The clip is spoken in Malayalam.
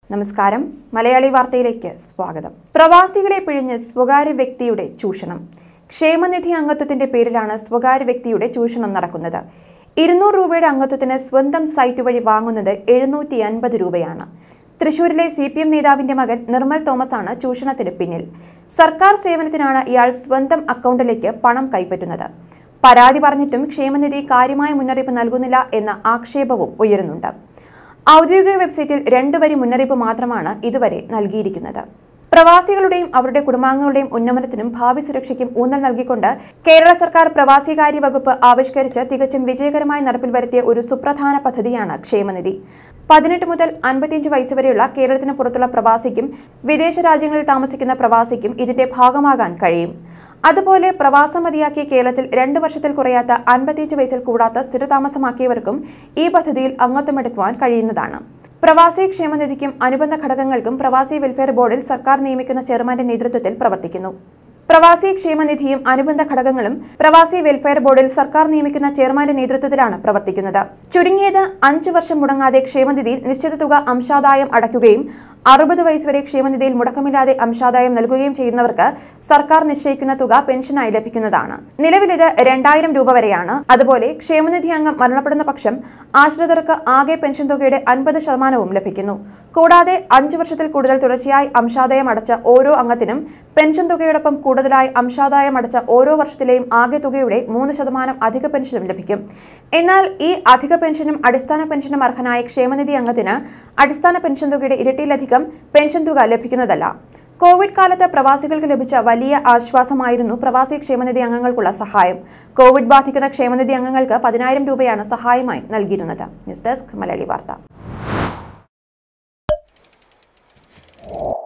നമസ്കാരം മലയാളി വാർത്തയിലേക്ക് സ്വാഗതം പ്രവാസികളെ പിഴിഞ്ഞ് സ്വകാര്യ വ്യക്തിയുടെ ചൂഷണം ക്ഷേമനിധി അംഗത്വത്തിന്റെ പേരിലാണ് സ്വകാര്യ വ്യക്തിയുടെ ചൂഷണം നടക്കുന്നത് ഇരുന്നൂറ് രൂപയുടെ അംഗത്വത്തിന് സ്വന്തം സൈറ്റ് വഴി വാങ്ങുന്നത് എഴുന്നൂറ്റി അൻപത് രൂപയാണ് തൃശൂരിലെ സി പി എം നേതാവിന്റെ മകൻ നിർമ്മൽ തോമസ് ആണ് ചൂഷണത്തിന് പിന്നിൽ സർക്കാർ സേവനത്തിനാണ് ഇയാൾ സ്വന്തം അക്കൗണ്ടിലേക്ക് പണം കൈപ്പറ്റുന്നത് പരാതി പറഞ്ഞിട്ടും ക്ഷേമനിധി കാര്യമായ മുന്നറിയിപ്പ് നൽകുന്നില്ല എന്ന ആക്ഷേപവും ഉയരുന്നുണ്ട് ഔദ്യോഗിക വെബ്സൈറ്റിൽ രണ്ടു വരി മുന്നറിയിപ്പ് മാത്രമാണ് ഇതുവരെ നൽകിയിരിക്കുന്നത് പ്രവാസികളുടെയും അവരുടെ കുടുംബാംഗങ്ങളുടെയും ഉന്നമനത്തിനും ഭാവി സുരക്ഷയ്ക്കും ഊന്നൽ നൽകിക്കൊണ്ട് കേരള സർക്കാർ പ്രവാസികാര്യ വകുപ്പ് ആവിഷ്കരിച്ച് തികച്ചും വിജയകരമായി നടപ്പിൽ വരുത്തിയ ഒരു സുപ്രധാന പദ്ധതിയാണ് ക്ഷേമനിധി പതിനെട്ട് മുതൽ അൻപത്തിയഞ്ച് വയസ്സ് വരെയുള്ള കേരളത്തിന് പുറത്തുള്ള പ്രവാസിക്കും വിദേശ രാജ്യങ്ങളിൽ താമസിക്കുന്ന പ്രവാസിക്കും ഇതിന്റെ ഭാഗമാകാൻ കഴിയും അതുപോലെ പ്രവാസം മതിയാക്കിയ കേരളത്തിൽ രണ്ട് വർഷത്തിൽ കുറയാത്ത അൻപത്തിയഞ്ച് വയസ്സിൽ കൂടാത്ത സ്ഥിരതാമസമാക്കിയവർക്കും ഈ പദ്ധതിയിൽ അംഗത്വമെടുക്കുവാൻ കഴിയുന്നതാണ് പ്രവാസി ക്ഷേമനിധിക്കും അനുബന്ധ ഘടകങ്ങൾക്കും പ്രവാസി വെൽഫെയർ ബോർഡിൽ സർക്കാർ നിയമിക്കുന്ന ചെയർമാന്റെ നേതൃത്വത്തിൽ പ്രവർത്തിക്കുന്നു പ്രവാസി ക്ഷേമനിധിയും അനുബന്ധ ഘടകങ്ങളും പ്രവാസി വെൽഫെയർ ബോർഡിൽ സർക്കാർ നിയമിക്കുന്ന ചെയർമാന്റെ നേതൃത്വത്തിലാണ് പ്രവർത്തിക്കുന്നത് ചുരുങ്ങിയത് അഞ്ചു വർഷം മുടങ്ങാതെ ക്ഷേമനിധിയിൽ നിശ്ചിത തുക അംശാദായം അടയ്ക്കുകയും അറുപത് വയസ്സ് വരെ ക്ഷേമനിധിയിൽ മുടക്കമില്ലാതെ അംശാദായം നൽകുകയും ചെയ്യുന്നവർക്ക് സർക്കാർ നിശ്ചയിക്കുന്ന തുക പെൻഷനായി ലഭിക്കുന്നതാണ് നിലവിലിത് രണ്ടായിരം രൂപ വരെയാണ് അതുപോലെ ക്ഷേമനിധി അംഗം മരണപ്പെടുന്ന പക്ഷം ആശ്രിതർക്ക് ആകെ പെൻഷൻ തുകയുടെ അൻപത് ശതമാനവും ലഭിക്കുന്നു കൂടാതെ അഞ്ചു വർഷത്തിൽ കൂടുതൽ തുടർച്ചയായി അംശാദായം അടച്ച ഓരോ അംഗത്തിനും പെൻഷൻ തുകയോടൊപ്പം കൂടുതലായി അംശാദായം അടച്ച ഓരോ വർഷത്തിലെയും ആകെ തുകയുടെ മൂന്ന് ശതമാനം അധിക പെൻഷനും ലഭിക്കും എന്നാൽ ഈ അധിക പെൻഷനും അടിസ്ഥാന പെൻഷനും അർഹനായ ക്ഷേമനിധി അംഗത്തിന് അടിസ്ഥാന പെൻഷൻ തുകയുടെ ഇരട്ടിയിലധികം പെൻഷൻ തുക ലഭിക്കുന്നതല്ല കോവിഡ് കാലത്ത് പ്രവാസികൾക്ക് ലഭിച്ച വലിയ ആശ്വാസമായിരുന്നു പ്രവാസി ക്ഷേമനിധി അംഗങ്ങൾക്കുള്ള സഹായം കോവിഡ് ബാധിക്കുന്ന ക്ഷേമനിധി അംഗങ്ങൾക്ക് പതിനായിരം രൂപയാണ് സഹായമായി നൽകിയിരുന്നത് ന്യൂസ് ഡെസ്ക് മലയാളി വാർത്ത